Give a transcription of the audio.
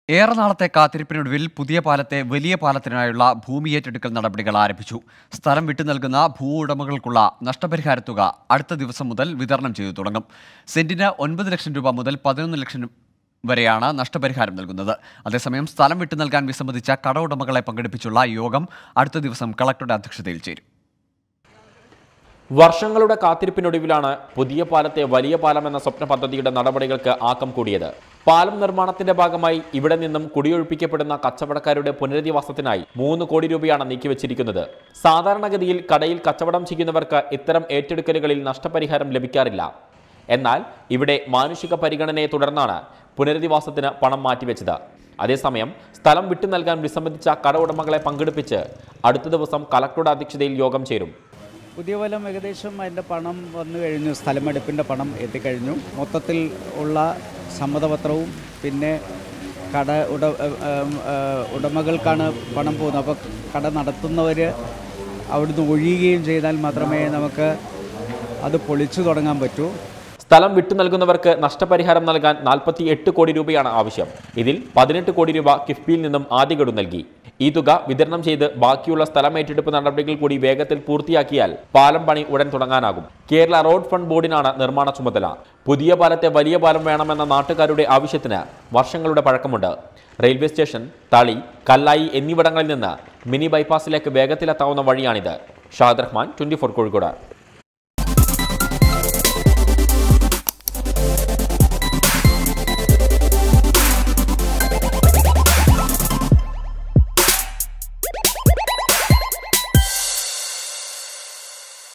ഏറെ നാളത്തെ കാത്തിരിപ്പിനൊടുവിൽ പുതിയ പാലത്തെ വലിയ പാലത്തിനായുള്ള ഭൂമി ഏറ്റെടുക്കൽ നടപടികൾ ആരംഭിച്ചു സ്ഥലം വിട്ടു നൽകുന്ന ഭൂ ഉടമകൾക്കുള്ള നഷ്ടപരിഹാര തുക അടുത്ത ദിവസം മുതൽ വിതരണം ചെയ്തു തുടങ്ങും സെന്റിന് ഒൻപത് ലക്ഷം രൂപ മുതൽ പതിനൊന്ന് ലക്ഷം വരെയാണ് നഷ്ടപരിഹാരം നൽകുന്നത് അതേസമയം സ്ഥലം വിട്ടു നൽകാൻ വിസമ്മതിച്ച കട ഉടമകളെ പങ്കെടുപ്പിച്ചുള്ള യോഗം അടുത്ത ദിവസം കളക്ടറുടെ അധ്യക്ഷതയിൽ ചേരും വർഷങ്ങളുടെ കാത്തിരിപ്പിനൊടുവിലാണ് പുതിയ പാലത്തെ വലിയ പാലം എന്ന സ്വപ്ന പദ്ധതിയുടെ നടപടികൾക്ക് ആക്കം കൂടിയത് പാലം നിർമ്മാണത്തിന്റെ ഭാഗമായി ഇവിടെ നിന്നും കുടിയൊഴിപ്പിക്കപ്പെടുന്ന കച്ചവടക്കാരുടെ പുനരധിവാസത്തിനായി മൂന്ന് കോടി രൂപയാണ് നീക്കിവച്ചിരിക്കുന്നത് സാധാരണഗതിയിൽ കടയിൽ കച്ചവടം ചെയ്യുന്നവർക്ക് ഇത്തരം ഏറ്റെടുക്കലുകളിൽ നഷ്ടപരിഹാരം ലഭിക്കാറില്ല എന്നാൽ ഇവിടെ മാനുഷിക പരിഗണനയെ തുടർന്നാണ് പുനരധിവാസത്തിന് പണം മാറ്റിവെച്ചത് അതേസമയം സ്ഥലം വിട്ടു നൽകാൻ വിസമ്മതിച്ച കട ഉടമകളെ പങ്കെടുപ്പിച്ച് അടുത്ത ദിവസം കളക്ടറുടെ അധ്യക്ഷതയിൽ യോഗം ചേരും പുതിയ വലം ഏകദേശം അതിൻ്റെ പണം വന്നു കഴിഞ്ഞു സ്ഥലമെടുപ്പിൻ്റെ പണം എത്തിക്കഴിഞ്ഞു മൊത്തത്തിൽ ഉള്ള സമ്മതപത്രവും പിന്നെ കട ഉട ഏ, ഏ, ഉടമകൾക്കാണ് പണം പോകുന്നത് അപ്പോൾ കട നടത്തുന്നവർ അവിടുന്ന് ഒഴിയുകയും ചെയ്താൽ മാത്രമേ നമുക്ക് അത് പൊളിച്ചു തുടങ്ങാൻ പറ്റൂ സ്ഥലം വിട്ടു നൽകുന്നവർക്ക് നഷ്ടപരിഹാരം നൽകാൻ നാൽപ്പത്തി എട്ട് കോടി രൂപയാണ് ആവശ്യം ഇതിൽ പതിനെട്ട് കോടി രൂപ കിഫ്ബിയിൽ നിന്നും ആദ്യ ഗഡു നൽകി ഈ തുക വിതരണം ചെയ്ത് ബാക്കിയുള്ള സ്ഥലം ഏറ്റെടുപ്പ് നടപടികൾ കൂടി വേഗത്തിൽ പൂർത്തിയാക്കിയാൽ പാലം പണി ഉടൻ തുടങ്ങാനാകും കേരള റോഡ് ഫണ്ട് ബോർഡിനാണ് നിർമ്മാണ ചുമതല പുതിയ പാലത്തെ വലിയ പാലം വേണമെന്ന നാട്ടുകാരുടെ ആവശ്യത്തിന് വർഷങ്ങളുടെ പഴക്കമുണ്ട് റെയിൽവേ സ്റ്റേഷൻ തളി കല്ലായി എന്നിവിടങ്ങളിൽ നിന്ന് മിനി ബൈപ്പാസിലേക്ക് വേഗത്തിലെത്താവുന്ന വഴിയാണിത് ഷാദ് റഹ്മാൻ ട്വന്റി ഫോർ കോഴിക്കോട്